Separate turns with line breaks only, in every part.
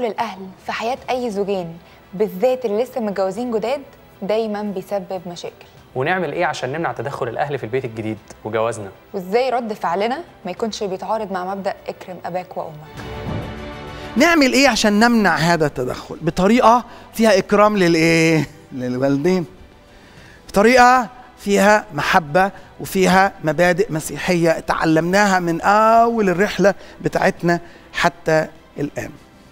الأهل في حياة أي زوجين بالذات اللي لسه متجوزين جداد دايما بيسبب مشاكل
ونعمل ايه عشان نمنع تدخل الاهل في البيت الجديد وجوازنا
وإزاي رد فعلنا ما يكونش بيتعارض مع مبدأ اكرم أباك وأمك
نعمل ايه عشان نمنع هذا التدخل بطريقه فيها اكرام للايه للوالدين بطريقه فيها محبه وفيها مبادئ مسيحيه تعلمناها من اول الرحله بتاعتنا حتى الان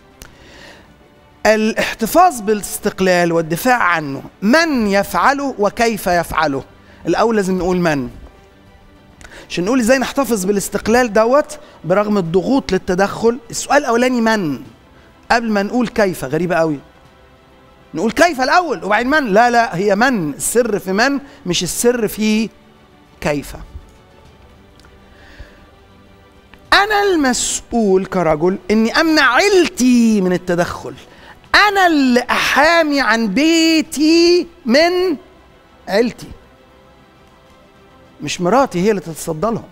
الاحتفاظ بالاستقلال والدفاع عنه من يفعله وكيف يفعله الاول لازم نقول من عشان نقول ازاي نحتفظ بالاستقلال دوت برغم الضغوط للتدخل السؤال الاولاني من قبل ما نقول كيف غريبه قوي نقول كيف الاول وبعدين من لا لا هي من السر في من مش السر في كيف انا المسؤول كرجل اني امنع عيلتي من التدخل انا اللي احامي عن بيتي من عيلتي مش مراتي هي اللي تتصدى لهم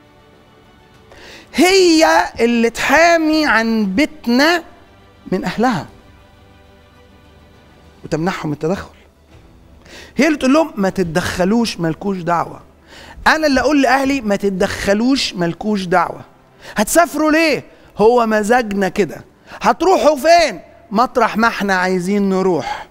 هي اللي تحامي عن بيتنا من اهلها وتمنعهم من التدخل هي اللي تقول لهم ما تتدخلوش مالكوش دعوه انا اللي اقول لاهلي ما تتدخلوش مالكوش دعوه هتسافروا ليه هو مزاجنا كده هتروحوا فين مطرح ما احنا عايزين نروح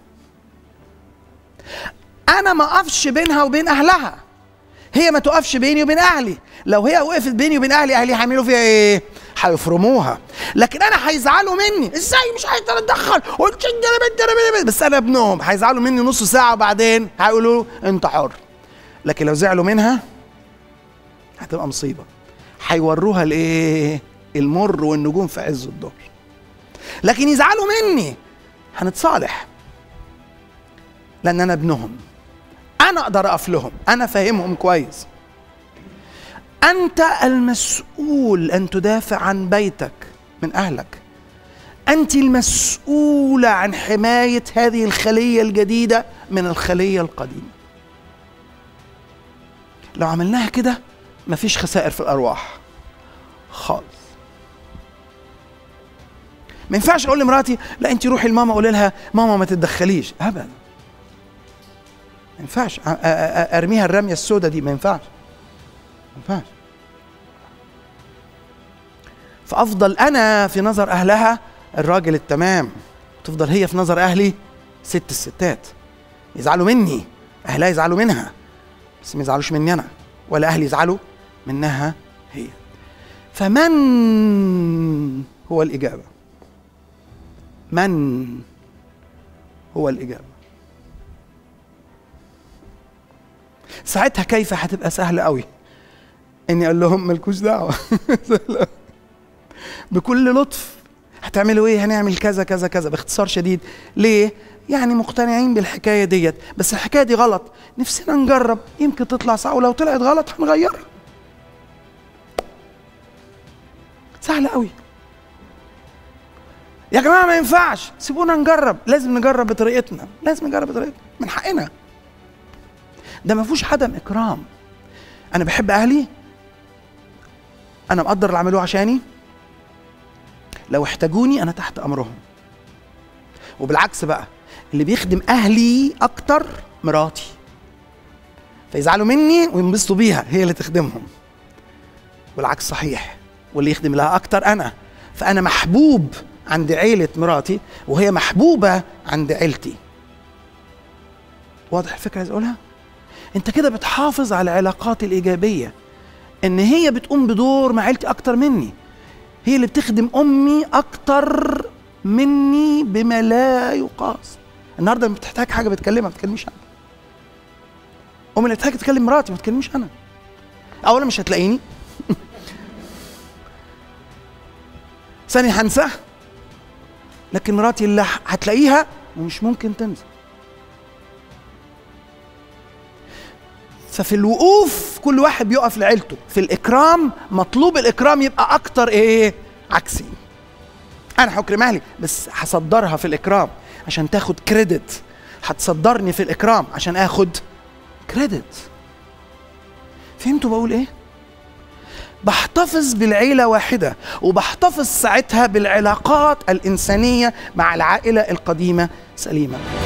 انا ما اقفش بينها وبين اهلها هي ما تقفش بيني وبين اهلي لو هي وقفت بيني وبين اهلي اهلي هيعملوا فيها ايه هيفرموها لكن انا هيزعلوا مني ازاي مش هيتدخل قلت بس انا ابنهم هيزعلوا مني نص ساعه وبعدين هيقولوا انت حر لكن لو زعلوا منها هتبقى مصيبه هيوروها الايه المر والنجوم في عز الظهر لكن يزعلوا مني هنتصالح لان انا ابنهم انا اقدر اقف لهم انا فاهمهم كويس انت المسؤول ان تدافع عن بيتك من اهلك انت المسؤوله عن حمايه هذه الخليه الجديده من الخليه القديمه لو عملناها كده مفيش خسائر في الارواح خالص ما ينفعش اقول لمراتي لا انت روحي لماما قولي لها ماما ما تتدخليش ابدا ما ينفعش أ- أ- أ- ارميها الرميه السوداء دي ما ينفعش ما ينفعش فافضل انا في نظر اهلها الراجل التمام تفضل هي في نظر اهلي ست الستات يزعلوا مني اهلها يزعلوا منها بس ما يزعلوش مني انا ولا اهلي يزعلوا منها هي فمن هو الاجابه من هو الاجابه ساعتها كيف هتبقى سهله قوي اني اقول لهم مالكوش دعوه سهلة أوي. بكل لطف هتعملوا ايه هنعمل كذا كذا كذا باختصار شديد ليه يعني مقتنعين بالحكايه ديت بس الحكايه دي غلط نفسنا نجرب يمكن تطلع صح ولو طلعت غلط هنغيرها سهله قوي يا جماعه ما ينفعش سيبونا نجرب لازم نجرب بطريقتنا لازم نجرب بطريقتنا من حقنا ده ما فيهوش عدم اكرام انا بحب اهلي انا مقدر اللي عملوه عشاني لو احتاجوني انا تحت امرهم وبالعكس بقى اللي بيخدم اهلي اكتر مراتي فيزعلوا مني وينبسطوا بيها هي اللي تخدمهم والعكس صحيح واللي يخدم لها اكتر انا فانا محبوب عند عيله مراتي وهي محبوبه عند عيلتي واضح الفكره عايز اقولها انت كده بتحافظ على العلاقات الايجابيه ان هي بتقوم بدور مع عيلتي اكتر مني هي اللي بتخدم امي اكتر مني بما لا يقاس النهارده لما بتحتاج حاجه بتكلمها ما بتكلميش انا امي اللي بتحتاج تكلم مراتي ما تكلميش انا اولا مش هتلاقيني ثانيا هنسى لكن مراتي اللي هتلاقيها ومش ممكن تنسى ففي الوقوف كل واحد بيقف لعيلته في الاكرام مطلوب الاكرام يبقى اكتر ايه عكسي انا هكرم اهلي بس هصدرها في الاكرام عشان تاخد كريدت هتصدرني في الاكرام عشان اخد كريدت فهمتوا بقول ايه بحتفظ بالعيلة واحدة وبحتفظ ساعتها بالعلاقات الإنسانية مع العائلة القديمة سليمة